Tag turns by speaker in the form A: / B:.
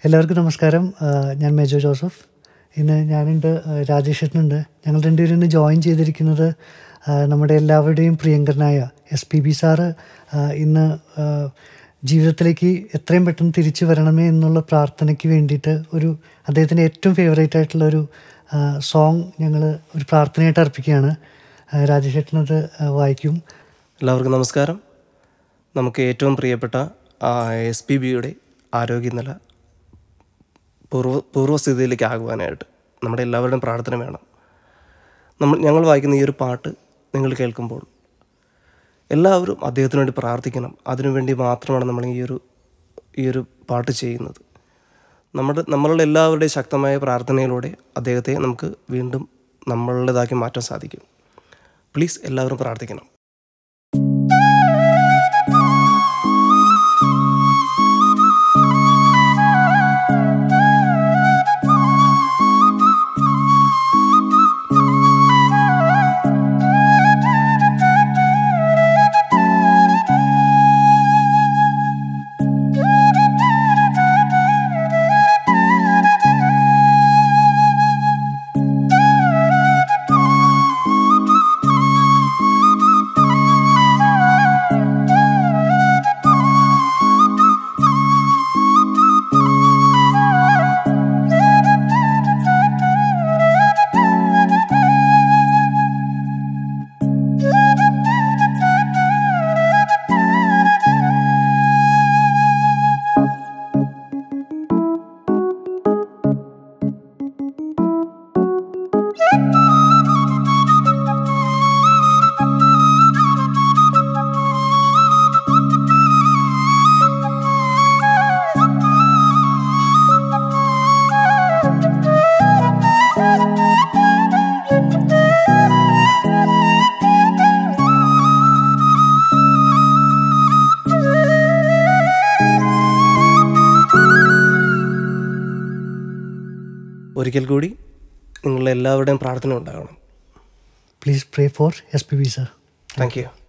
A: എല്ലാവർക്കും നമസ്കാരം ആ, ഞാൻ മേജോ ജോസഫ് ഇന്ന് ഞാനുണ്ട് ആ, രാജേഷ് ഏട്ടനുണ്ട് ഞങ്ങൾ രണ്ടുപേരും ഇന്ന് ജോയിൻ ചെയ്തിരിക്കുന്നത് ആ, നമ്മുടെ എല്ലാവരുടെയും പ്രിയങ്കരനായ എസ് പി ബി സാറ് ആ, ഇന്ന് ആ, ജീവിതത്തിലേക്ക് എത്രയും പെട്ടെന്ന് തിരിച്ചു വരണമേ എന്നുള്ള പ്രാർത്ഥനയ്ക്ക് വേണ്ടിയിട്ട് ഒരു അദ്ദേഹത്തിൻ്റെ ഏറ്റവും ഫേവറേറ്റ് ആയിട്ടുള്ള ഒരു സോങ് ഞങ്ങൾ ഒരു പ്രാർത്ഥനയായിട്ട് അർപ്പിക്കുകയാണ് ആ, രാജേഷ് ഏട്ടനത് ആ, വായിക്കും
B: എല്ലാവർക്കും നമസ്കാരം നമുക്ക് ഏറ്റവും പ്രിയപ്പെട്ട എസ് പി ബിയുടെ ആരോഗ്യനില പൂർവ്വ പൂർവ്വസ്ഥിതിയിലേക്ക് ആകുവാനായിട്ട് നമ്മുടെ എല്ലാവരുടെയും പ്രാർത്ഥന വേണം നമ്മൾ ഞങ്ങൾ വായിക്കുന്ന ഈ ഒരു പാട്ട് നിങ്ങൾ കേൾക്കുമ്പോൾ എല്ലാവരും അദ്ദേഹത്തിന് വേണ്ടി പ്രാർത്ഥിക്കണം അതിനുവേണ്ടി മാത്രമാണ് നമ്മൾ ഈ ഒരു ഈ ഒരു പാട്ട് ചെയ്യുന്നത് നമ്മുടെ നമ്മളുടെ എല്ലാവരുടെയും ശക്തമായ പ്രാർത്ഥനയിലൂടെ അദ്ദേഹത്തെ നമുക്ക് വീണ്ടും നമ്മളുടേതാക്കി മാറ്റാൻ സാധിക്കും പ്ലീസ് എല്ലാവരും പ്രാർത്ഥിക്കണം ഒരിക്കൽ കൂടി നിങ്ങളുടെ എല്ലാവരുടെയും പ്രാർത്ഥന ഉണ്ടാകണം
A: please pray for S P B sir
B: thank U